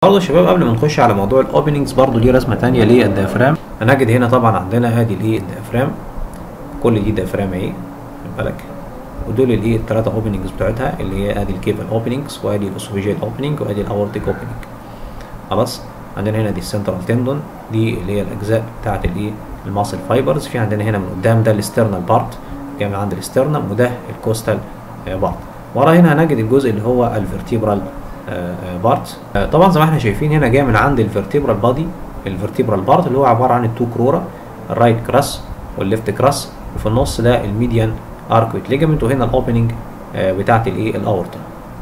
برضه يا شباب قبل ما نخش على موضوع الاوبننجز برضه دي رسمه ثانيه للديافرام هنجد هنا طبعا عندنا ادي الايه الديافرام كل دي ديافرام اهي خد بالك ودول الايه الثلاثه اوبننجز بتاعتها اللي هي ادي الكيفال اوبننجز وادي الاسوفيجيال اوبننج وادي الاورتيك اوبننج خلاص عندنا هنا دي السنترال تندون دي اللي هي الاجزاء بتاعت الايه الماسل فايبرز في عندنا هنا من قدام ده الاسترنال بارت جاي من عند الاسترنم وده الكوستال بارت ورا هنا هنجد الجزء اللي هو الفرتيبرال بارت طبعا زي ما احنا شايفين هنا جاي من عند الفرتيبرال بادي الفرتيبرال بارت اللي هو عباره عن التو كرورا الرايت كراس والليفت كراس وفي النص ده الميديان اركويت ليجامنت وهنا الاوبننج بتاعت الايه الاورتا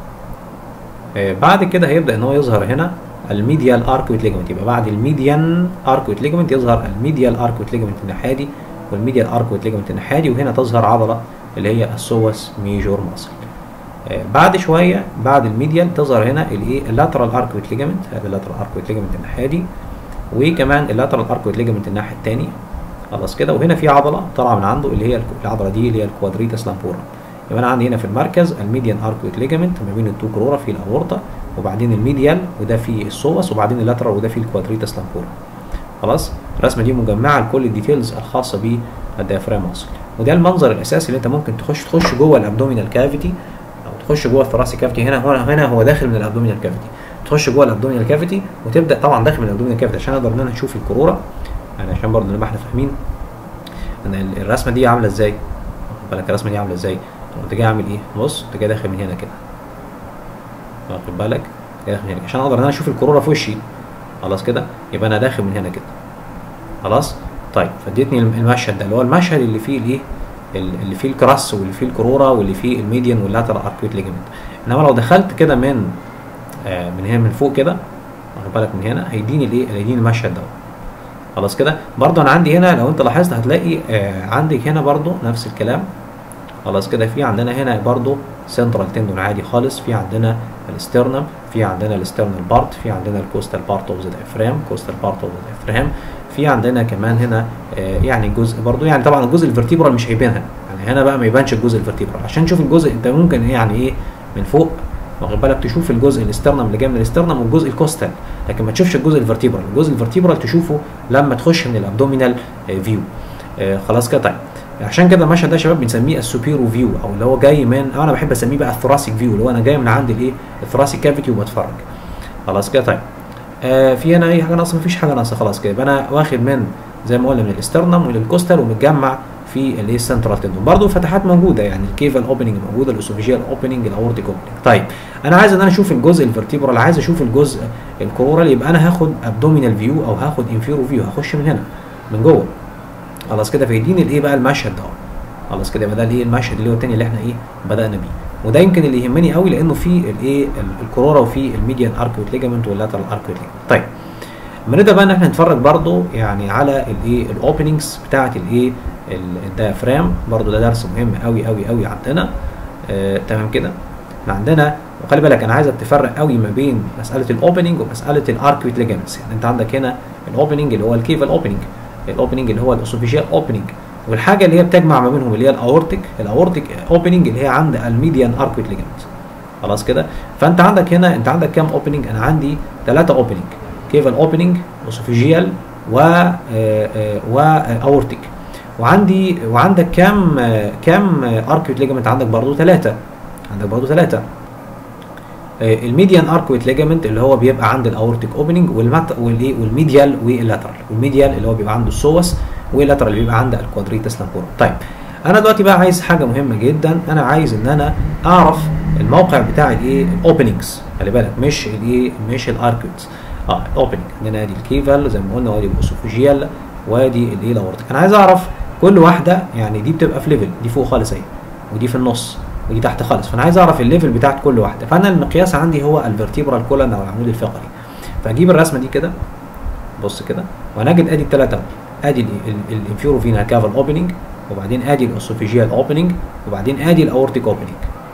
بعد كده هيبدا ان هو يظهر هنا الميديال اركويت ليجامنت يبقى بعد الميديان اركويت ليجامنت يظهر الميديال اركويت ليجامنت الناحيه دي والميديال اركويت ليجامنت الناحيه دي وهنا تظهر عضله اللي هي السوس ميجور ماسل بعد شويه بعد الميديال تظهر هنا الايه اللاترال اركويت ليجامنت هذا اللاترال اركويت ليجامنت الناحيه دي وكمان اللاترال اركويت ليجامنت الناحيه الثانيه خلاص كده وهنا في عضله طالعه من عنده اللي هي العضله دي اللي هي الكوادريتاس لامبورا يبقى انا عندي هنا في المركز الميديان اركويت ليجامنت ما بين التو كرورا في الاورطه وبعدين الميديال وده في السوس وبعدين اللاترال وده في الكوادريتاس لامبورا خلاص الرسمه دي مجمعه لكل الديتيلز الخاصه بالديافرام ماسل وده المنظر الاساسي اللي انت ممكن تخش تخش جوه الابدومينال كافيتي او تخش جوه الثراسي كافيتي هنا هنا هنا هو داخل من الابدومينال كافيتي تخش جوه الابدومينال كافيتي وتبدا طبعا داخل من الابدومينال كافيتي عشان نقدر ان انا نشوف الكروره يعني عشان برضه نبقى احنا فاهمين ان الرسمه دي عامله ازاي واخد بالك الرسمه دي عامله ازاي انت جاي اعمل ايه بص انت جاي داخل من هنا كده واخد بالك جاي داخل من هنا عشان اقدر ان انا اشوف الكروره في وشي خلاص كده يبقى انا داخل من هنا كده خلاص طيب فاديتني المشهد ده اللي هو المشهد اللي فيه الايه اللي فيه الكراس واللي فيه الكروره واللي فيه الميديان واللاترال اركويت ليجمنت انما لو دخلت كده من آه من هنا من فوق كده واخد بالك من هنا هيديني الايه هيديني المشهد ده خلاص كده برضو انا عندي هنا لو انت لاحظت هتلاقي آه عندك هنا برضو نفس الكلام خلاص كده في عندنا هنا برضو سنترال تندون عادي خالص في عندنا الاسترنم في عندنا الاسترنال بارت في عندنا الكوستال بارت اوف ذا دايفرام كوستال بارت اوف ذا دايفرام في عندنا كمان هنا آه يعني جزء برضو يعني طبعا الجزء الفرتيبرال مش هيبان هنا يعني هنا بقى ما يبانش الجزء الفرتيبرال عشان تشوف الجزء انت ممكن يعني ايه من فوق واخد بالك تشوف الجزء الاسترنم اللي جاي من الاسترنم والجزء الكوستال لكن ما تشوفش الجزء الفرتيبرال الجزء الفرتيبرال تشوفه لما تخش من الابدومينال فيو آه خلاص كده طيب عشان كده المشهد ده يا شباب بنسميه السوبيرو فيو او اللي هو جاي من او انا بحب اسميه بقى الثراسيك فيو اللي هو انا جاي من عند الايه الثراسيك كافيتي وبتفرج خلاص كده طيب آه في هنا اي حاجه ناقصه مفيش حاجه ناقصه خلاص كده يبقى انا واخد من زي ما قلنا من الاسترنم وللكوستال ومتجمع في الايه السنترال تندون برضه فتحات موجوده يعني الكيفال اوبننج موجوده الاسوفيجيال اوبننج الاورتيك اوبننج طيب انا عايز ان انا اشوف الجزء الفرتيبرال عايز اشوف الجزء الكورال يبقى انا هاخد ابدومينال فيو او هاخد انفيرو فيو هخش من هنا من جوه خلاص كده فيديني الايه بقى المشهد ده خلاص كده يبقى ده الايه المشهد اللي هو الثاني اللي احنا ايه بدانا بيه وده يمكن اللي يهمني قوي لانه في الايه الكورورا وفي الميديان اركويت ليجامنت واللاترال اركويت ليجامنت طيب بنبدا بقى ان احنا نتفرج برضو يعني على الايه الاوبننجز بتاعه الايه الديافرام برضو ده درس مهم قوي قوي قوي عندنا آه تمام كده احنا عندنا وخلي بالك انا عايزك تفرق قوي ما بين مساله الاوبننج ومساله الاركويت ليجامنتس يعني انت عندك هنا الاوبننج اللي هو الكيفال اوبننج الاوبننج اللي هو الاسوفيجيال اوبننج والحاجه اللي هي بتجمع ما بينهم اللي هي الاورتيك الاورتيك اوبننج اللي هي عند الميديان اركويت ليجامنت خلاص كده فانت عندك هنا انت عندك كام اوبننج انا عندي ثلاثه اوبننج كيفال اوبننج اسوفيجيال و واورتيك وعندي وعندك كام كام اركويت ليجامنت عندك برضو ثلاثه عندك برضو ثلاثه الميديان اركويت ليجامنت اللي هو بيبقى عند الاورتيك اوبننج والايه والميديال واللاترال والميديال اللي هو بيبقى عنده السوس واللاترال اللي بيبقى عند الكوادريتاس لامبورا طيب انا دلوقتي بقى عايز حاجه مهمه جدا انا عايز ان انا اعرف الموقع بتاع الايه الاوبننجز خلي بالك مش الايه مش الاركويتس اه الاوبننج عندنا ادي الكيفال زي ما قلنا وادي الاسوفيجيال وادي الايه الاورتيك انا عايز اعرف كل واحده يعني دي بتبقى في ليفل دي فوق خالص اهي ودي في النص ودي تحت خالص فانا عايز اعرف الليفل بتاعت كل واحده فانا المقياس عندي هو الفرتيبرال كولن او العمود الفقري فاجيب الرسمه دي كده بص كده وهنجد ادي الثلاثه ادي الانفيرو فينا كافال اوبننج وبعدين ادي الاسوفيجيال اوبننج وبعدين ادي الاورتيك اوبننج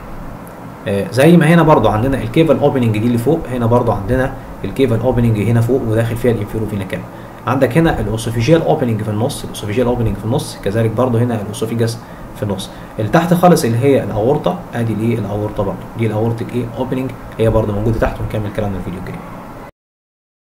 آه زي ما هنا برضو عندنا الكيفال اوبننج دي اللي فوق هنا برضو عندنا الكيفال اوبننج هنا فوق وداخل فيها الانفيرو فينا كافال عندك هنا الاسوفيجيال اوبننج في النص الاسوفيجيال اوبننج في النص كذلك برضو هنا الاسوفيجاس في النص اللي تحت خالص اللي هي الاورطه ادي الايه الاورطه برضو دي الاورتيك ايه اوبننج هي برضو موجوده تحت ونكمل كلامنا الفيديو الجاي